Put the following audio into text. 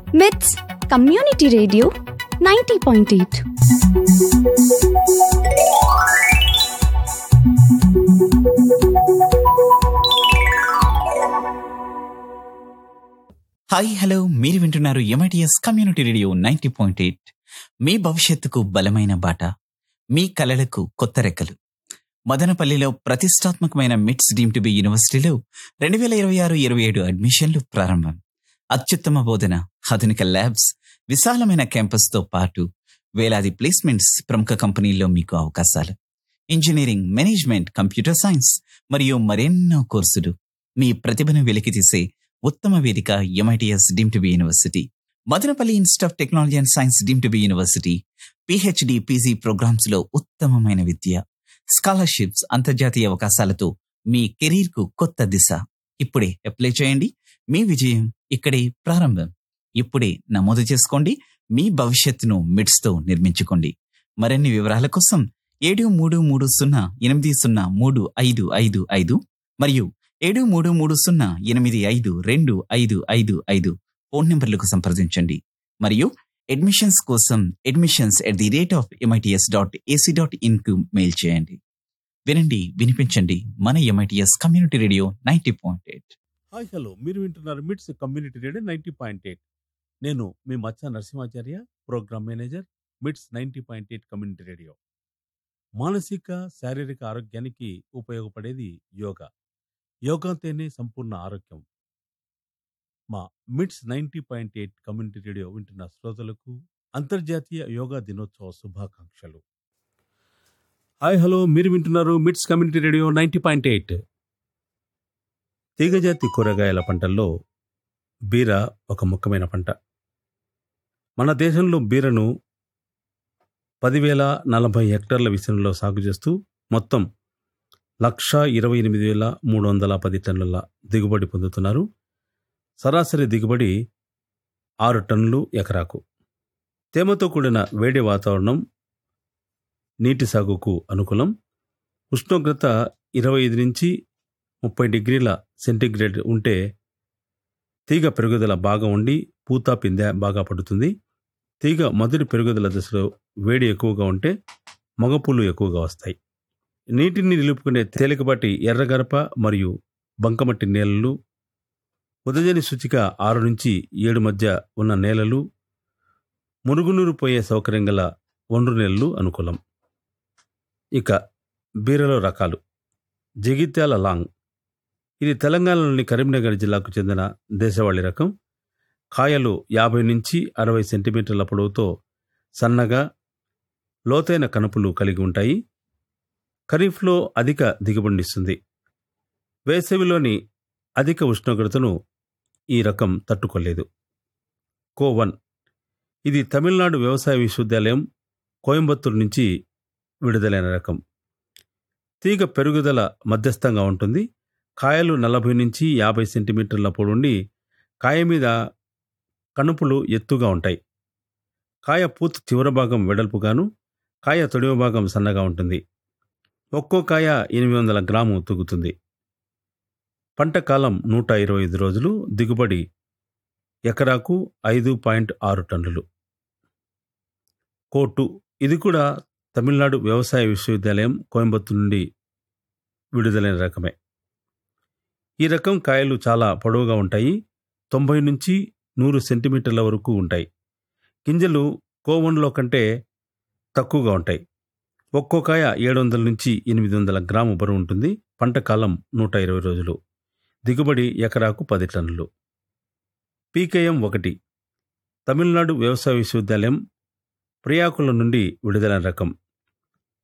మిట్స్ community radio ninety point eight hi hello మీరు వింటున్నారు MITS community radio ninety point eight మీ భవిష్యత్తుకు బలమైన బాట మీ కలలకు కొత్త రెక్కలు మదనపల్లిలో ప్రతిష్టాత్మకమైన మిట్స్ డీమ్ టు బి యూనివర్సిటీలో రెండు వేల ఇరవై ఆరు ఇరవై ఏడు అడ్మిషన్లు ప్రారంభం అత్యుత్తమ బోధన ఆధునిక ల్యాబ్స్ విశాలమైన క్యాంపస్తో పాటు వేలాది ప్లేస్మెంట్స్ ప్రముఖ కంపెనీల్లో మీకు అవకాశాలు ఇంజనీరింగ్ మేనేజ్మెంట్ కంప్యూటర్ సైన్స్ మరియు మరెన్నో కోర్సులు మీ ప్రతిభను వెలికితీసే ఉత్తమ వేదిక MITS deem to be university Madanapalle institute of technology and science deem to be university PhD PG programmes లో ఉత్తమమైన విద్య స్కాలర్షిప్స్ అంతర్జాతీయ అవకాశాలతో మీ కెరీర్ కు కొత్త దిశ ఇప్పుడే అప్లై చేయండి మీ విజయం ఇక్కడే ప్రారంభం ఇప్పుడే నమోదు చేసుకోండి మీ భవిష్యత్తును మిడ్స్ తో నిర్మించుకోండి మరిన్ని వివరాల కోసం ఏడు మూడు మూడు సున్నా ఎనిమిది సున్నా మూడు ఐదు ఐదు ఐదు మరియు ఏడు మూడు మూడు సున్నా ఎనిమిది ఐదు రెండు ఐదు ఐదు ఐదు ఫోన్ నెంబర్లకు సంప్రదించండి మరియు అడ్మిషన్స్ కోసం admissions at the rate of MITS dot AC dot in కు మెయిల్ చేయండి వినండి వినిపించండి మన MITS community radio ninety point eight hi hello మీరు వింటున్నారు MITS community radio ninety point eight నేను మీ Maccha Narasimhacharya programme manager MITS ninety point eight community radio మానసిక శారీరక ఆరోగ్యానికి ఉపయోగపడేది యోగా యోగాతోనే సంపూర్ణ ఆరోగ్యం మా MITS ninety point eight community radio వింటున్న శ్రోతలకు అంతర్జాతీయ యోగా దినోత్సవ శుభాకాంక్షలు హాయ్ హలో మీరు వింటున్నారు MITS community radio ninety point eight తీగజాతి కూరగాయల పంటల్లో బీర ఒక ముఖ్యమైన పంట మన దేశంలో బీరను పదివేల నలభై హెక్టార్ల విస్తీర్ణంలో సాగు చేస్తూ మొత్తం లక్ష ఇరవై ఎనిమిది వేల మూడు వందల పది టన్నుల దిగుబడి పొందుతున్నారు సరాసరి దిగుబడి ఆరు టన్నులు ఎకరాకు తేమతో కూడిన వేడి వాతావరణం నీటి సాగుకు అనుకూలం ఉష్ణోగ్రత ఇరవై ఐదు నుంచి ముప్పై డిగ్రీల సెంటీగ్రేడ్ ఉంటే తీగ పెరుగుదల బాగా ఉండి పూత పిందె బాగా పడుతుంది తీగ మొదటి పెరుగుదల దశలో వేడి ఎక్కువగా ఉంటే మగపూలు ఎక్కువగా వస్తాయి నీటిని నిలుపుకునే తేలికపాటి ఎర్రగరప మరియు బంకమట్టి నేలలు ఉదజని సూచిక ఆరు నుంచి ఏడు మధ్య ఉన్న నేలలు మురుగునీరు పోయే సౌకర్యం గల ఒండ్రు నేలలు అనుకూలం ఇక బీరలో రకాలు జగిత్యాల లాంగ్ ఇది తెలంగాణలోని కరీంనగర్ జిల్లాకు చెందిన దేశవాళీ రకం కాయలు యాభై నుంచి అరవై సెంటీమీటర్ల పొడవుతో సన్నగా లోతైన కనుపులు కలిగి ఉంటాయి ఖరీఫ్లో అధిక దిగుబడినిస్తుంది వేసవిలోని అధిక ఉష్ణోగ్రతను ఈ రకం తట్టుకోలేదు కో వన్ ఇది తమిళనాడు వ్యవసాయ విశ్వవిద్యాలయం కోయంబత్తూరు నుంచి విడుదలైన రకం తీగ పెరుగుదల మధ్యస్థంగా ఉంటుంది కాయలు నలభై నుంచి యాభై సెంటీమీటర్ల పొడుండి కాయ మీద కణుపులు ఎత్తుగా ఉంటాయి కాయ పూత చివరి భాగం వెడల్పుగాను కాయ తొడిమ భాగం సన్నగా ఉంటుంది ఒక్కో కాయ ఎనిమిది వందల గ్రాము తూగుతుంది పంట కాలం నూట ఇరవై ఐదు రోజులు దిగుబడి ఎకరాకు ఐదు పాయింట్ ఆరు టన్నులు కోటు ఇది కూడా తమిళనాడు వ్యవసాయ విశ్వవిద్యాలయం కోయంబత్తూరు నుండి విడుదలైన రకమే ఈ రకం కాయలు చాలా పొడవుగా ఉంటాయి తొంభై నుంచి నూరు సెంటీమీటర్ల వరకు ఉంటాయి గింజలు కోవన్లో కంటే తక్కువగా ఉంటాయి ఒక్కో కాయ ఏడు వందల నుంచి ఎనిమిది వందల గ్రాము బరువు ఉంటుంది పంట కాలం నూట ఇరవై రోజులు దిగుబడి ఎకరాకు పది టన్నులు పీకేఎం ఒకటి తమిళనాడు వ్యవసాయ విశ్వవిద్యాలయం ప్రియాకుల నుండి విడుదలైన రకం